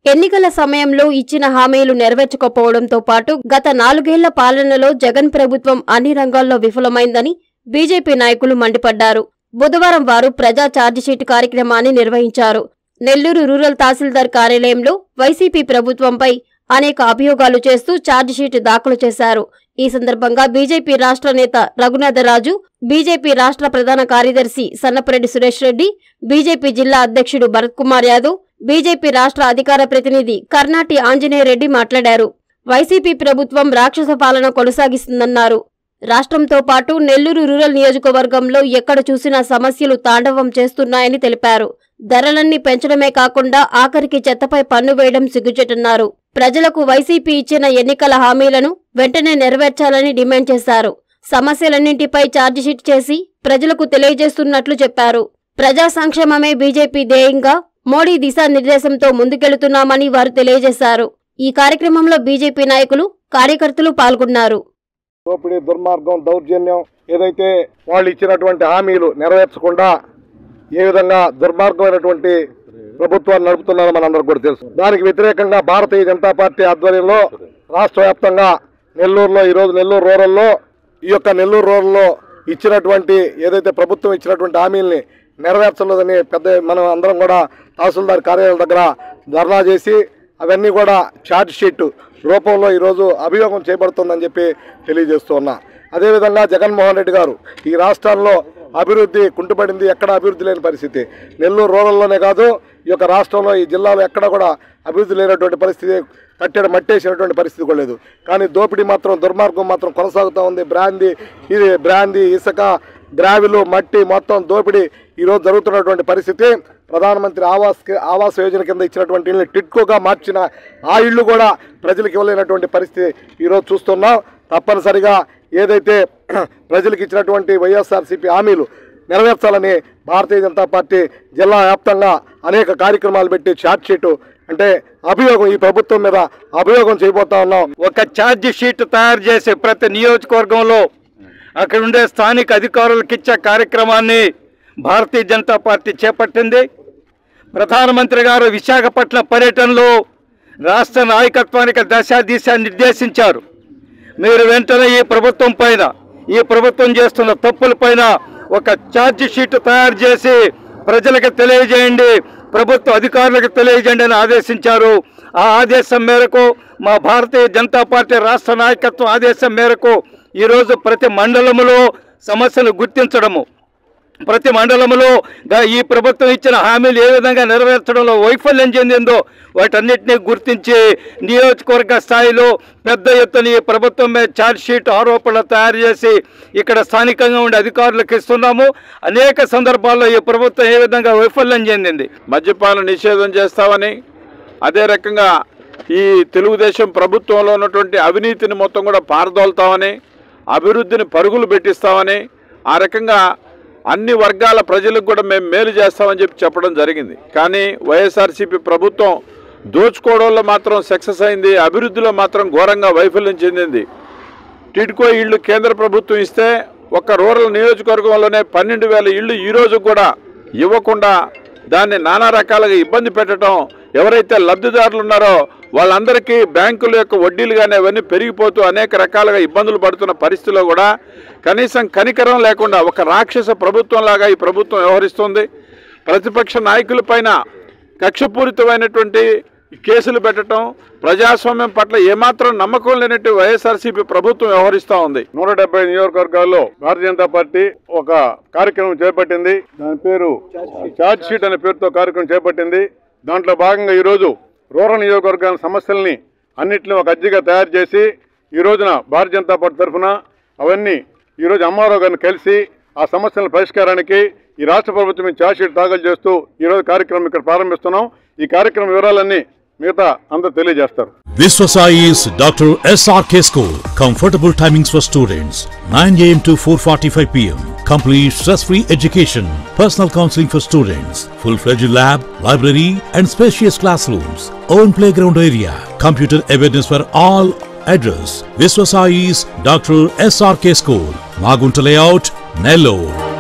ఎన్నికల సమయంలో ఇచ్చిన హామీలు నెరవేర్చకపోవడంతో పాటు గత నాలుగేళ్ల పాలనలో జగన్ ప్రభుత్వం అన్ని రంగాల్లో విఫలమైందని బీజేపీ నాయకులు మండిపడ్డారు బుధవారం వారు ప్రజా ఛార్జిషీట్ కార్యక్రమాన్ని నిర్వహించారు నెల్లూరు రూరల్ తహసీల్దార్ కార్యాలయంలో వైసీపీ ప్రభుత్వంపై అనేక అభియోగాలు చేస్తూ ఛార్జిషీట్ దాఖలు చేశారు ఈ సందర్భంగా బీజేపీ రాష్ట్ర నేత రఘునాథరాజు బీజేపీ రాష్ట్ర ప్రధాన కార్యదర్శి సన్నపరెడ్డి సురేష్ రెడ్డి బీజేపీ జిల్లా అధ్యక్షుడు భరత్ కుమార్ యాదవ్ బీజేపీ రాష్ట్ర అధికార ప్రతినిధి కర్నాటి ఆంజనేయ రెడ్డి మాట్లాడారు వైసీపీ ప్రభుత్వం రాక్షస పాలన కొనసాగిస్తుందన్నారు రాష్ట్రంతో పాటు నెల్లూరు రూరల్ నియోజకవర్గంలో ఎక్కడ చూసినా సమస్యలు తాండవం చేస్తున్నాయని తెలిపారు ధరలన్నీ పెంచడమే కాకుండా ఆఖరికి చెత్తపై పన్ను వేయడం సిగ్గుచెట్టన్నారు ప్రజలకు వైసీపీ ఇచ్చిన ఎన్నికల హామీలను వెంటనే నెరవేర్చాలని డిమాండ్ చేశారు సమస్యలన్నింటిపై ఛార్జిషీట్ చేసి ప్రజలకు తెలియజేస్తున్నట్లు చెప్పారు ప్రజా సంక్షేమమే బీజేపీ ధ్యేయంగా మోడీ దిశానిర్దేశంతో ముందుకెళుతున్నామని వారు తెలియజేశారు ఈ కార్యక్రమంలో బీజేపీ నాయకులు కార్యకర్తలు పాల్గొన్నారు దోపిడీ దుర్మార్గం దౌర్జన్యం ఏదైతే వాళ్ళు ఇచ్చినటువంటి హామీలు నెరవేర్చకుండా ఏ విధంగా దుర్మార్గమైనటువంటి ప్రభుత్వాన్ని నడుపుతున్నారో మనందరికి కూడా తెలుసు దానికి వ్యతిరేకంగా భారతీయ జనతా పార్టీ ఆధ్వర్యంలో రాష్ట్ర వ్యాప్తంగా నెల్లూరులో ఈరోజు నెల్లూరు రూరల్లో ఈ యొక్క నెల్లూరు రూరల్లో ఇచ్చినటువంటి ఏదైతే ప్రభుత్వం ఇచ్చినటువంటి హామీల్ని నెరవేర్చలేదని పెద్ద మనం అందరం కూడా తహసీల్దార్ కార్యాలయం దగ్గర ధర్నా చేసి అవన్నీ కూడా ఛార్జ్ షీట్ రూపంలో ఈరోజు అభియోగం చేయబడుతుందని చెప్పి తెలియజేస్తూ ఉన్నా అదేవిధంగా జగన్మోహన్ రెడ్డి గారు ఈ రాష్ట్రాల్లో అభివృద్ధి కుంటుపడింది ఎక్కడ అభివృద్ధి లేని పరిస్థితి నెల్లూరు రూరల్లోనే కాదు ఈ యొక్క రాష్ట్రంలో ఈ జిల్లాలో ఎక్కడ కూడా అభివృద్ధి లేనటువంటి పరిస్థితి కట్టెడ మట్టేసినటువంటి పరిస్థితి కూడా లేదు కానీ దోపిడీ మాత్రం దుర్మార్గం మాత్రం కొనసాగుతూ ఉంది బ్రాందీ ఇది బ్రాందీ ఇసుక గ్రావిలు మట్టి మొత్తం దోపిడీ ఈరోజు జరుగుతున్నటువంటి పరిస్థితి ప్రధానమంత్రి ఆవాస్ ఆవాస్ యోజన కింద ఇచ్చినటువంటి ఇల్లు టిట్కోగా మార్చిన ఆ ఇళ్ళు కూడా ప్రజలకు ఇవ్వలేనటువంటి పరిస్థితి ఈరోజు చూస్తున్నాం తప్పనిసరిగా ఏదైతే ప్రజలకు ఇచ్చినటువంటి వైఎస్ఆర్సీపీ హామీలు నెరవేర్చాలని భారతీయ జనతా పార్టీ జిల్లా వ్యాప్తంగా అనేక కార్యక్రమాలు పెట్టి ఛార్జ్ షీటు అంటే అభియోగం ఈ ప్రభుత్వం మీద అభియోగం చేయబోతా ఉన్నాం ఒక ఛార్జ్ షీట్ తయారు చేసి ప్రతి నియోజకవర్గంలో అక్కడ ఉండే స్థానిక అధికారులకు ఇచ్చే కార్యక్రమాన్ని భారతీయ జనతా పార్టీ చేపట్టింది ప్రధానమంత్రి గారు విశాఖపట్నం పర్యటనలో రాష్ట్ర నాయకత్వానికి దశ దిశ నిర్దేశించారు మీరు వెంటనే ఈ ప్రభుత్వం పైన ఈ ప్రభుత్వం చేస్తున్న తప్పుల పైన ఒక ఛార్జ్ షీట్ తయారు చేసి ప్రజలకు తెలియజేయండి ప్రభుత్వ అధికారులకు తెలియజేయండి అని ఆదేశించారు ఆ ఆదేశం మేరకు మా భారతీయ జనతా పార్టీ రాష్ట్ర నాయకత్వం ఆదేశం మేరకు ఈరోజు ప్రతి మండలములో సమస్యలు గుర్తించడము ప్రతి మండలంలో గా- ఈ ప్రభుత్వం ఇచ్చిన హామీలు ఏ విధంగా నెరవేర్చడంలో వైఫల్యం చెందిందో వాటన్నిటిని గుర్తించి నియోజకవర్గ స్థాయిలో పెద్ద ఎత్తున ఈ ప్రభుత్వం మీద ఛార్జ్ షీట్ ఆరోపణలు తయారు చేసి ఇక్కడ స్థానికంగా ఉండే అధికారులకు ఇస్తున్నాము అనేక సందర్భాల్లో ఈ ప్రభుత్వం ఏ విధంగా వైఫల్యం చెందింది మద్యపాన నిషేధం చేస్తామని అదే రకంగా ఈ తెలుగుదేశం ప్రభుత్వంలో ఉన్నటువంటి అవినీతిని మొత్తం కూడా పారదోలుతామని అభివృద్ధిని పరుగులు పెట్టిస్తామని ఆ రకంగా అన్ని వర్గాల ప్రజలకు కూడా మేము మేలు చేస్తామని చెప్పి చెప్పడం జరిగింది కానీ వైఎస్ఆర్సీపీ ప్రభుత్వం దోచుకోవడంలో మాత్రం సక్సెస్ అయింది అభివృద్ధిలో మాత్రం ఘోరంగా వైఫల్యం చెందింది టిడ్కో ఇళ్ళు కేంద్ర ప్రభుత్వం ఇస్తే ఒక రూరల్ నియోజకవర్గంలోనే పన్నెండు వేల ఇళ్ళు ఈ రోజు కూడా ఇవ్వకుండా దాన్ని నానా రకాలుగా ఇబ్బంది పెట్టడం ఎవరైతే లబ్ధిదారులు ఉన్నారో వాళ్ళందరికీ బ్యాంకుల యొక్క వడ్డీలు కానీ అవన్నీ పెరిగిపోతూ అనేక రకాలుగా ఇబ్బందులు పడుతున్న పరిస్థితిలో కూడా కనీసం కనికరం లేకుండా ఒక రాక్షస ప్రభుత్వంలాగా ఈ ప్రభుత్వం వ్యవహరిస్తుంది ప్రతిపక్ష నాయకులపైన కక్షపూరితమైనటువంటి కేసులు పెట్టడం ప్రజాస్వామ్యం పట్ల ఏమాత్రం నమ్మకం లేనట్టు వైఎస్ఆర్సీపీ ప్రభుత్వం వ్యవహరిస్తూ ఉంది నూట డెబ్బై నియోజకవర్గాల్లో భారతీయ జనతా పార్టీ ఒక కార్యక్రమం చేపట్టింది దాని పేరు ఛార్జ్ షీట్ అనే పేరుతో కార్యక్రమం చేపట్టింది దాంట్లో భాగంగా ఈరోజు రూరల్ నియోజకవర్గాల సమస్యల్ని అన్నింటినీ ఒక అర్జీగా తయారు చేసి ఈ రోజున భారతీయ జనతా పార్టీ తరఫున అవన్నీ ఈరోజు అమ్మారావు గారిని కలిసి ఆ సమస్యల పరిష్కారానికి ఈ రాష్ట్ర ప్రభుత్వం మీద ఛార్జ్ షీట్ దాఖలు చేస్తూ ఈరోజు కార్యక్రమం ఇక్కడ ప్రారంభిస్తున్నాం ఈ కార్యక్రమం వివరాలన్నీ మిగతా అందరూ తెలియజేస్తారు Viswasai is Dr. SRK School. Comfortable timings for students 9 am to 4:45 pm. Complete stress-free education. Personal counseling for students. Full-fledged lab, library, and spacious classrooms. Own playground area. Computer awareness for all. Address: Viswasai's Dr. SRK School. Magunta Layout, Nellore.